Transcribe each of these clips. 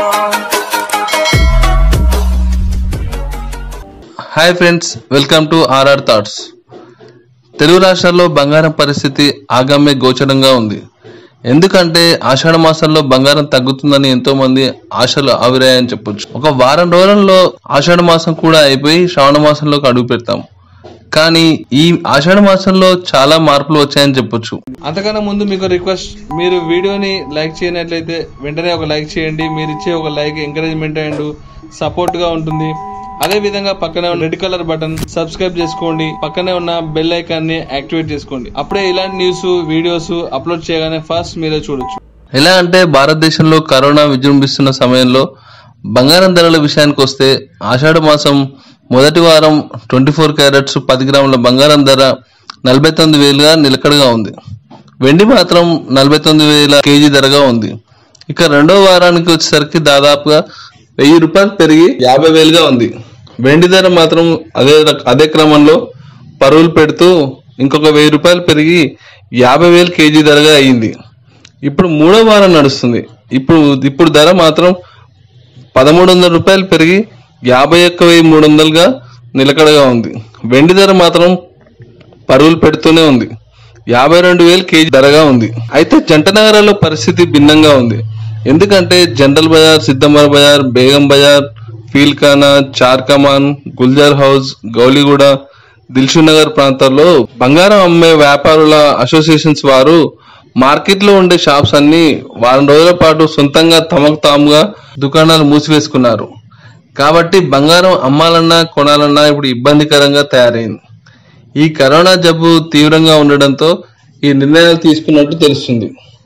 hi friends welcome to RR thoughts Telugu రాష్ట్రాల్లో బంగారం పరిస్థితి ఆగమ్య గోచరంగా ఉంది ఎందుకంటే ఆషాఢ మాసంలో బంగారం తగ్గుతుందని ఎంతో మంది ఆశలు ఆవిరాయని చెప్పొచ్చు ఒక వారం రోజుల్లో ఆషాఢ మాసం కూడా అయిపోయి శ్రావణ మాసంలోకి అడుగు పెడతాం కానీ ఈ ఆషాఢ మాసంలో చాలా మార్పులు వచ్చాయని చెప్పొచ్చు అంతకన్నా ముందు మీకు రిక్వెస్ట్ మీరు వీడియోని లైక్ చేయనట్లయితే వెంటనే ఒక లైక్ చేయండి మీరు ఇచ్చే ఒక లైక్ ఎంకరేజ్మెంట్ అండ్ సపోర్ట్ గా ఉంటుంది అదే విధంగా పక్కనే ఉన్న రెడ్ కలర్ బటన్ సబ్స్క్రైబ్ చేసుకోండి పక్కనే ఉన్న బెల్ ఐకాన్ ని యాక్టివేట్ చేసుకోండి అప్పుడే ఇలాంటి న్యూస్ వీడియోస్ అప్లోడ్ చేయగానే ఫస్ట్ మీరే చూడొచ్చు ఎలా అంటే భారతదేశంలో కరోనా విజృంభిస్తున్న సమయంలో బంగారం ధరల విషయానికి వస్తే ఆషాఢ మాసం మొదటి వారం ట్వంటీ ఫోర్ క్యారెట్స్ పది గ్రాముల బంగారం ధర నలభై తొమ్మిది వేలుగా నిలకడగా ఉంది వెండి మాత్రం నలభై తొమ్మిది వేల కేజీ ధరగా ఉంది ఇక రెండో వారానికి వచ్చేసరికి దాదాపుగా వెయ్యి రూపాయలు పెరిగి యాభై వేలుగా ఉంది వెండి ధర మాత్రం అదే రక- అదే క్రమంలో పరువులు పెడుతూ ఇంకొక వెయ్యి రూపాయలు పెరిగి యాభై వేలు కేజీ ధరగా అయ్యింది ఇప్పుడు మూడో వారం నడుస్తుంది ఇప్పుడు ఇప్పుడు ధర మాత్రం పదమూడు వందల రూపాయలు పెరిగి యాభై ఒక్క వెయ్యి మూడు వందలుగా నిలకడగా ఉంది వెండి ధర మాత్రం పరువులు పెడుతూనే ఉంది యాభై రెండు వేలు కేజీ ధరగా ఉంది అయితే జంట నగరాల్లో పరిస్థితి భిన్నంగా ఉంది ఎందుకంటే జనరల్ బజార్ సిద్ధంబర్ బజార్ బేగం బజార్ ఫీల్ఖానా చార్ కమాన్ గుల్జార్ హౌస్ గౌలిగూడ దిల్షు నగర్ ప్రాంతాల్లో బంగారం అమ్మే వ్యాపారుల అసోసియేషన్స్ వారు మార్కెట్లో ఉండే షాప్స్ అన్ని వారం రోజుల పాటు సొంతంగా తమకు తాముగా దుకాణాలు మూసివేసుకున్నారు కాబట్టి బంగారం అమ్మాలన్నా కొనాలన్నా ఇప్పుడు ఇబ్బందికరంగా తయారైంది ఈ కరోనా జబ్బు తీవ్రంగా ఉండడంతో ఈ నిర్ణయాలు తీసుకున్నట్టు తెలుస్తుంది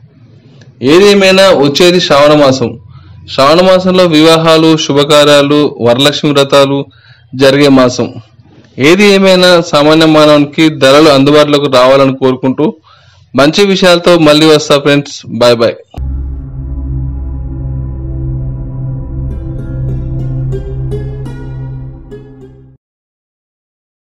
ఏదేమైనా వచ్చేది శ్రావణ మాసం శ్రావణ మాసంలో వివాహాలు శుభకార్యాలు వరలక్ష్మి వ్రతాలు జరిగే మాసం ఏది ఏమైనా సామాన్య మానవునికి ధరలు అందుబాటులోకి రావాలని కోరుకుంటూ మంచి విషయాలతో మళ్ళీ వస్తా ఫ్రెండ్స్ బాయ్ బాయ్